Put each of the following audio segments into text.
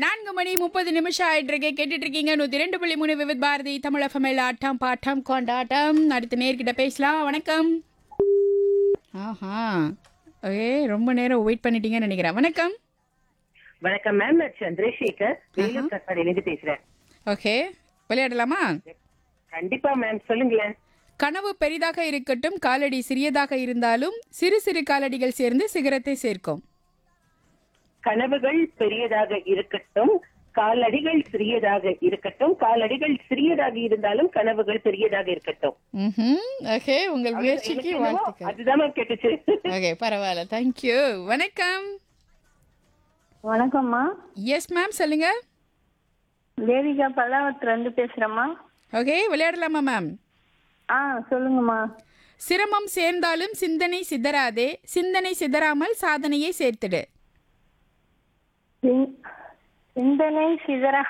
நான்கு மணி முப்பது நிமிஷம் ஆயிட்டு இருக்கு கேட்டுட்டு இருக்கீங்க நூத்தி ரெண்டு புள்ளி மூணு விவித் பாரதி தமிழ் எஃப்எம்எல் ஆட்டம் பாட்டம் கொண்டாட்டம் அடுத்த நேர்கிட்ட பேசலாம் வணக்கம் ஆஹா ஓகே ரொம்ப நேரம் வெயிட் பண்ணிட்டீங்கன்னு நினைக்கிறேன் வணக்கம் வணக்கம் மேம் நான் சந்திரசேகர் வேலூர் கட்பாடியிலிருந்து பேசுறேன் ஓகே விளையாடலாமா கண்டிப்பா மேம் சொல்லுங்களேன் கனவு பெரிதாக இருக்கட்டும் காலடி சிறியதாக இருந்தாலும் சிறு சிறு காலடிகள் சேர்ந்து சிகரத்தை சேர்க்கும் கனவுகள் பெரியதாக இருக்கட்டும் காலடிகள் சிறியதாக இருக்கட்டும் காலடிகள் சிறியதாக இருந்தாலும் கனவுகள் பெரியதாக இருக்கட்டும் ம்ஹும். ஓகே உங்கள் முயற்சிக்கு எனக்கு என்னவோ வாழ்த்துக்கள் அதுதான் மேம் கேட்டுச்சு ஓகே பரவாயில்ல தேங்க்யூ வணக்கம் வணக்கம்மா எஸ் மேம் சொல்லுங்க தேவிகா பல்லாவத்துல இருந்து பேசுறேம்மா ஓகே விளையாடலாமா மேம் ஆ சொல்லுங்கம்மா சிரமம் சேர்ந்தாலும் சிந்தனை சிதறாதே சிந்தனை சிதறாமல் சாதனையை சேர்த்துடு சிந்- சிந்தனை சிதறா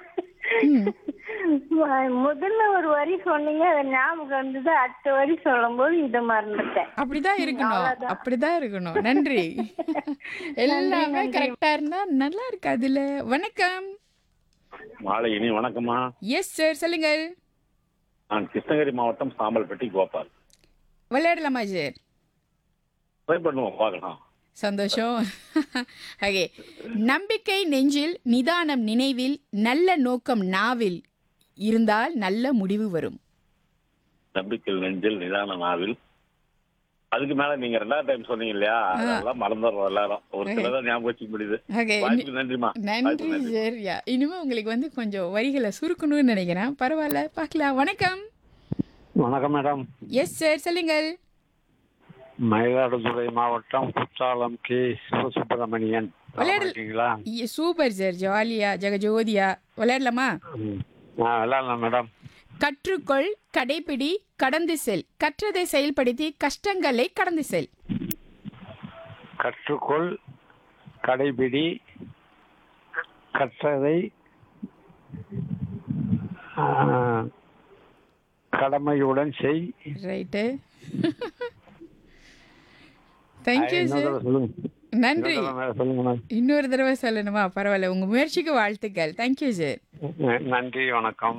முதல்ல ஒரு வரி சொன்னீங்க அது ஞாபகம் வந்தது அடுத்த வரி சொல்லும்போது இதை மறந்துட்டேன் அப்படிதான் இருக்கணும் அப்படிதான் இருக்கணும் நன்றி எல்லாமே கரெக்டா இருந்தா நல்லா இருக்கு அதுல வணக்கம் மாலை இனி வணக்கம்மா எஸ் சார் சொல்லுங்கள் நான் கிருஷ்ணகிரி மாவட்டம் சாம்பல்பட்டி கோபால் விளையாடலாமா சார் ட்ரை பண்ணுவோம் பார்க்கலாம் சந்தோஷம் ஓகே நம்பிக்கை நெஞ்சில் நிதானம் நினைவில் நல்ல நோக்கம் நாவில் இருந்தால் நல்ல முடிவு வரும் நம்பிக்கை நெஞ்சில் நிதான நாவில் அதுக்கு மேல நீங்க ரெண்டாவது டைம் சொன்னீங்க இல்லையா அதெல்லாம் மறந்துடுறோம் எல்லாரும் ஒரு சிலதான் ஞாபகம் வச்சுக்க முடியுது ஓகே வாய்ப்புக்கு நன்றிமா நன்றி சரியா இனிமே உங்களுக்கு வந்து கொஞ்சம் வரிகளை சுருக்கணும்னு நினைக்கிறேன் பரவாயில்ல பார்க்கலாம் வணக்கம் வணக்கம் மேடம் எஸ் சார் சொல்லுங்கள் மயிலாடுதுறை மாவட்டம் குற்றாலம் கே சிவசுப்பிரமணியன் விளையாடல்- இருக்கீங்களா இ- சூப்பர் சார் ஜாலியா ஜெகஜோதியா விளையாடலாமா ம். ஆ விளையாடலாம் மேடம் கற்றுக்கொள் கடைபிடி கடந்து செல் கற்றதை செயல்படுத்தி கஷ்டங்களை கடந்து செல் கற்றுக்கொள் கடைபிடி கற்றதை ஆ, கடமையுடன் செய் ரைட்டு தேங்க்யூ இன்னொரு சார் தடவை சொல்லுங்க நன்றி இன்னொரு தடவை சொல்லுங்க மேடம் இன்னொரு தடவை சொல்லணுமா பரவாயில்ல உங்க முயற்சிக்கு வாழ்த்துக்கள் தேங்க்யூ சார் நன்றி வணக்கம்